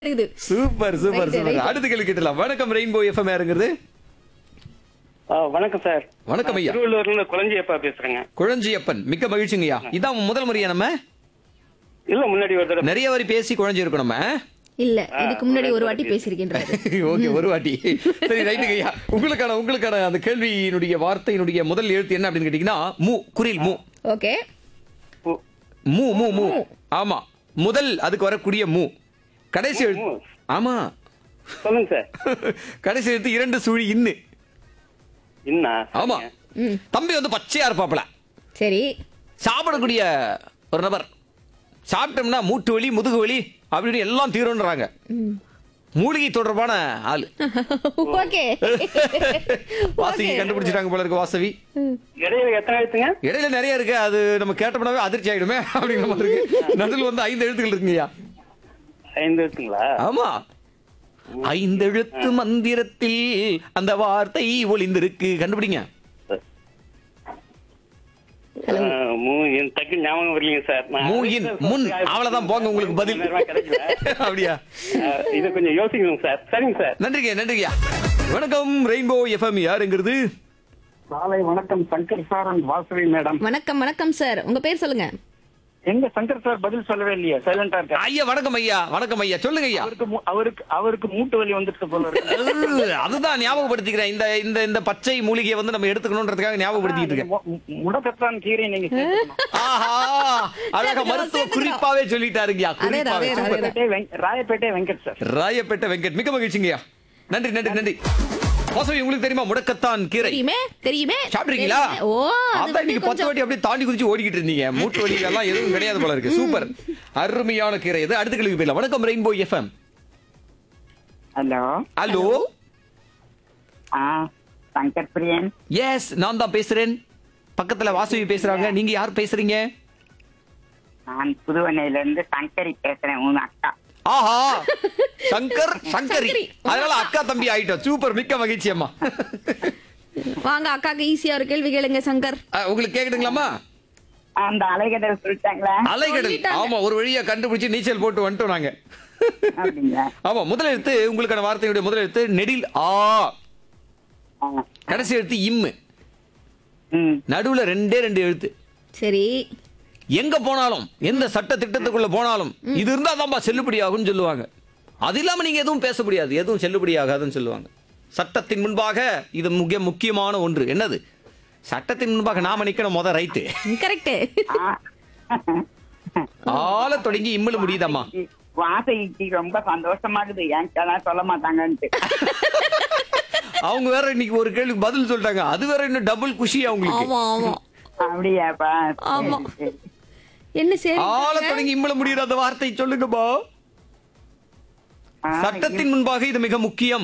இருக்குது super super Right, super right. அடுத்த கேள்வி கேட்டலாம் வணக்கம் ரெயின்போ எஃப்எம் யாருங்கிறது ஆ, வணக்கம் சார் வணக்கம் ஐயா. நான் திருவள்ளூர்ல இருந்து குழந்தையப்பா பேசுறேங்க குழஞ்சியப்பன் மிக்க மகிழ்ச்சிங்கய்யா இதான் முதல் முறையா நம்ம இல்ல முன்னாடி ஒரு தடவை நிறைய வாரி பேசி குழஞ்சி இருக்கோம் நம்ம இல்ல இதுக்கு முன்னாடி ஒரு வாட்டி பேசியிருக்கின்றாரு ஓகே ஒரு வாட்டி சரி ரைட்டுங்க ஐயா உங்களுக்கான உங்களுக்கான அந்த கேள்வியினுடைய வார்த்தையினுடைய முதல் எழுத்து என்ன அப்படின்னு கேட்டீங்கன்னா மூ குரில் மூ ஓகே பூ- மூ மூ மூ ஆமா முதல் அதுக்கு வரக்கூடிய மூ கடைசி எழுத்து மூ. ஆமா சொல்லுங்க சார் கடைசி எழுத்து இரண்டு சுழி இன்னு என்ன ஆமா ம் தம்பி வந்து பச்சையா இருப்பாப்ல சரி சாப்பிடக்கூடிய ஒரு நபர் சாப்பிட்டோம்னா மூட்டு வலி முதுகு வலி அப்படின்னு எல்லாம் தீரும்ன்றாங்க மூலிகை தொடர்பான ஆளு ஓகே வாசவி கண்டுபிடிச்சிட்டாங்க போல இருக்கு வாசவி இடையில எத்தனை எழுத்துங்க இடையில நிறைய இருக்கு அது நம்ம கேட்டோம்னாவே அதிர்ச்சி ஆயிடுமே அப்படிங்கிற மாதிரி இருக்கு நடுவில் வந்து ஐந்து எழுத்துக்கள் இருக்குங்கய்யா ஐந்து எழுத்துங்களா ஆமா ஐந்தெழுத்து மந்திரத்தில் அந்த வார்த்தை ஒளிந்திருக்கு கண்டுபிடிங்க Hello. ஆ, மூ என் டக்கு ஞாபகம் வரலீங்க சார் நான் மூயின் முன் அவ்வளவுதான் போங்க உங்களுக்கு பதில் நேரமா கிடைக்கல. அப்படியா ஆ, இது கொஞ்சம் யோசிக்கணும் சார் சரிங்க சார் நன்றிங்க நன்றிங்க வணக்கம் ரெயின்போ எஃப்எம் யாருங்கிறது காலை வணக்கம் Shankar sir and Vasavi madam வணக்கம் வணக்கம் சார் உங்க பேர் சொல்லுங்க எங்க சங்கர் சார் பதில் சொல்லவே இல்லையா சைலண்டா இருக்காரு ஐயா வணக்கம் ஐயா வணக்கம் ஐயா சொல்லுங்க ஐயா அவருக்கு மூ- அவருக்கு அவருக்கு மூட்டு வலி வந்துட்டு போல இருக்கு அஹ், அதுதான் ஞாபகப்படுத்திக்கிறேன் இந்த இந்த இந்த பச்சை மூலிகையை வந்து நம்ம எடுத்துக்கணுன்றதுக்காக ஞாபகப்படுத்திட்டு இருக்கேன் மு- மு- முடக்கத்தான் கீரை நீங்க சேர்த்துக்கணும். ஆஹா அழகா சேர்த்துக்கிறோம், மருத்துவ சேர்த்துக்கிறோம். குறிப்பாவே சொல்லிட்டாருங்கய்யா அதேதான், குறிப்பாவே அதேதான், சூப்பர். ராயப்பேட்டை வெங்க- ராயப்பேட்டை வெங்கட் சார் ராயப்பேட்டை வெங்கட் மிக மகிழ்ச்சிங்கய்யா நன்றி நன்றி நன்றி வாசவி உங்களுக்கு தெரியுமா முடக்கத்தான் கீரை தெரியுமே தெரியுமே சாப்பிடுறீங்களா தெரியுமே. ஓ அது அதான் வந்து நீங்க பத்து கொஞ்சம் வாட்டி அப்படியே தாண்டி குதிச்சு ஓடிக்கிட்டு இருந்தீங்க மூட்டு வலி எல்லாம் எதுவும் கிடையாது போல இருக்கு சூப்பர் அருமையான கீரை இது அடுத்த கேள்வி போயிடலாம் வணக்கம் ரெயின்போ எஃப்எம் ஹலோ ஹலோ ஆ சங்கர் பிரியன் எஸ் நான் தான் பேசுறேன் பக்கத்துல வாசவி பேசுறாங்க நீங்க யார் பேசுறீங்க நான் புதுவனையில இருந்து சங்கரி பேசுறேன் உங்க அக்கா ஆஹா சங்கர் சங்கரி சங்கரி. அதனால அக்கா தம்பி ஆயிட்டோம் சூப்பர் மிக்க மகிழ்ச்சி அம்மா வாங்க அக்காக்கு ஈஸியா ஒரு கேள்வி கேளுங்க சங்கர் அஹ், உங்களுக்கு கேக்குதுங்களாமா அந்த அலைகடல் சொல்லிட்டாங்களா அலைகடல் சொல்லிட்டாங்க. ஆமா ஒரு வழியா கண்டுபிடிச்சு நீச்சல் போட்டு வந்துட்டோம் நாங்க அப்படிங்களா ஆமா முதல் எழுத்து உங்களுக்கான வார்த்தையுடைய முதல் எழுத்து நெடில் ஆ ஆ. கடைசி எழுத்து இம்மு ம் நடுவுல ரெண்டே ரெண்டு எழுத்து சரி எங்க போனாலும் எந்த சட்ட திட்டத்துக்குள்ள போனாலும் இது இருந்தா தான்பா செல்லுபடி ஆகும்னு சொல்லுவாங்க அது இல்லாம நீங்க எதுவும் பேச முடியாது எதுவும் செல்லுபடி ஆகாதுன்னு சொல்லுவாங்க சட்டத்தின் முன்பாக இது மிக முக்கியமான ஒன்று என்னது சட்டத்தின் முன்பாக நாம நிக்கணும் முத ரைட்டு கரெக்ட் ஆ. ஆள தொடங்கி இம்மல முடியுதாம்மா வாசகிக்கு ரொம்ப சந்தோஷமா இருக்குது என்கிட்ட சொல்ல மாட்டாங்கன்ட்டு அவங்க வேற இன்னைக்கு ஒரு கேள்விக்கு பதில் சொல்லிட்டாங்க அது வேற இன்னும் டபுள் குஷி அவங்களுக்கு ஆமா ஆமா அப்படியாப்பா ஆமா. சரி, சரி. என்ன சரி ஆள தொடங்கி இம்மல முடியுற அந்த வார்த்தை சொல்லுங்கப்பா ஆ, சட்டத்தின் முன்பாக இது மிக முக்கியம்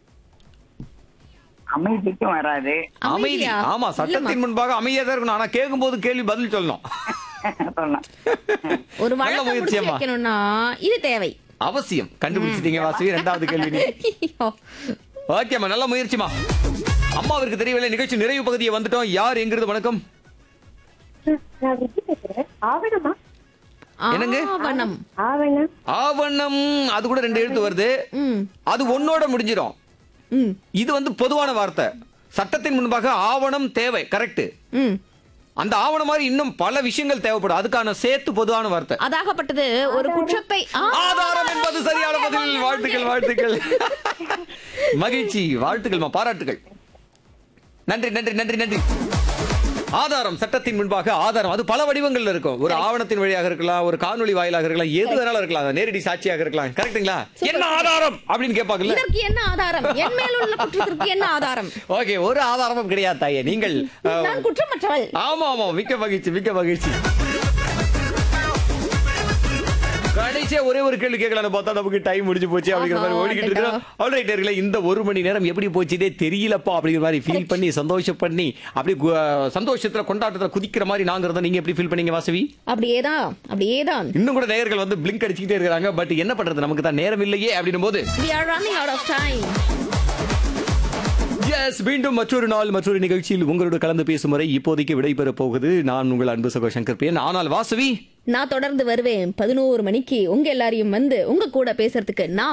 அமைதிக்கும் வராது அமைதி அமைதியா? ஆமா சட்டத்தின் முன்பாக அமைதியா தான் இருக்கணும் ஆனா கேட்கும் போது கேள்வி பதில் சொல்லணும் சொல்லலாம் ஒரு நல்ல வழக்கம் முயற்சி முடிச்சு அம்மா. வைக்கணும்னா இது தேவை அவசியம் கண்டுபிடிச்சிட்டீங்க வாசவி ரெண்டாவது கேள்வி நீங்க. ஓகேம்மா நல்ல முயற்சிமா அம்மாவிற்கு தெரியவில்லை நிகழ்ச்சி நிறைவு பகுதியை வந்துட்டோம் யார் எங்கிறது வணக்கம் நான் விஜி பேசுறேன் ஆவணமா என்னங்க? ஆவணம் ஆவணம் ஆவணம் அது கூட ரெண்டு எழுத்து வருது ம் அது ஒன்னோட முடிஞ்சிடும் ம் இது வந்து பொதுவான வார்த்தை சட்டத்தின் முன்பாக ஆவணம் தேவை கரெக்ட் ம் அந்த ஆவணம் மாதிரி இன்னும் பல விஷயங்கள் தேவைப்படும் அதுக்கான சேர்த்து பொதுவான வார்த்தை அதாகப்பட்டது ஒரு குற்றத்தை ஆ, ஆதாரம் என்பது சரியான பதில் வாழ்த்துக்கள் வாழ்த்துக்கள் மகிழ்ச்சி வாழ்த்துக்கள்மா பாராட்டுகள் நன்றி நன்றி நன்றி நன்றி ஆதாரம் சட்டத்தின் முன்பாக ஆதாரம் அது பல வடிவங்கள்ல இருக்கும் ஒரு ஆவணத்தின் வழியாக இருக்கலாம் ஒரு காணொளி வாயிலாக இருக்கலாம் எது வேணாலும் இருக்கலாம் அது நேரடி சாட்சியாக இருக்கலாம் கரெக்ட்டுங்களா என்ன ஆதாரம் அப்படின்னு கேட்பாங்கல்ல இதற்கு என்ன ஆதாரம் என் மேல் உள்ள குற்றத்திற்கு என்ன ஆதாரம் ஓகே ஒரு ஆதாரமும் கிடையாது தாயே நீங்கள் அஹ், நான் குற்றமற்றவள் ஆமா ஆமா மிக்க மகிழ்ச்சி மிக்க மகிழ்ச்சி கடைசியா ஒரே ஒரு கேள்வி கேட்கலாம்னு பார்த்தா நமக்கு டைம் முடிஞ்சு போச்சு அப்படிங்கிற மாதிரி ஆஹா, ஓடிக்கிட்டு இருக்கோம் ஆல்ரைட் இருக்கல இந்த ஒரு மணி நேரம் எப்படி போச்சுதே தெரியலப்பா அப்படிங்கிற மாதிரி ஃபீல் பண்ணி சந்தோஷம் பண்ணி அப்படி கு- சந்தோஷத்துல கொண்டாட்டத்துல குதிக்கிற மாதிரி நாங்க இருந்தா நீங்க எப்படி ஃபீல் பண்ணீங்க வாசவி அப்படியேதான் அப்படியேதான் இன்னும் கூட நேயர்கள் வந்து பிளிங்க் அடிச்சுக்கிட்டே இருக்காங்க பட் என்ன பண்றது நமக்கு தான் நேரம் இல்லையே அப்படின்னும் போது we are running out of time yes மீண்டும் மற்றொரு நாள் மற்றொரு நிகழ்ச்சியில் உங்களோட கலந்து பேசும் வரை இப்போதைக்கு விடைபெற போகுது நான் உங்கள் அன்பு சகோ சங்கர் பிரியன் ஆனால் வாசவி நான் தொடர்ந்து வருவேன் பதினோரு மணிக்கு உங்க எல்லாரையும் வந்து உங்க கூட பேசுறதுக்கு நான்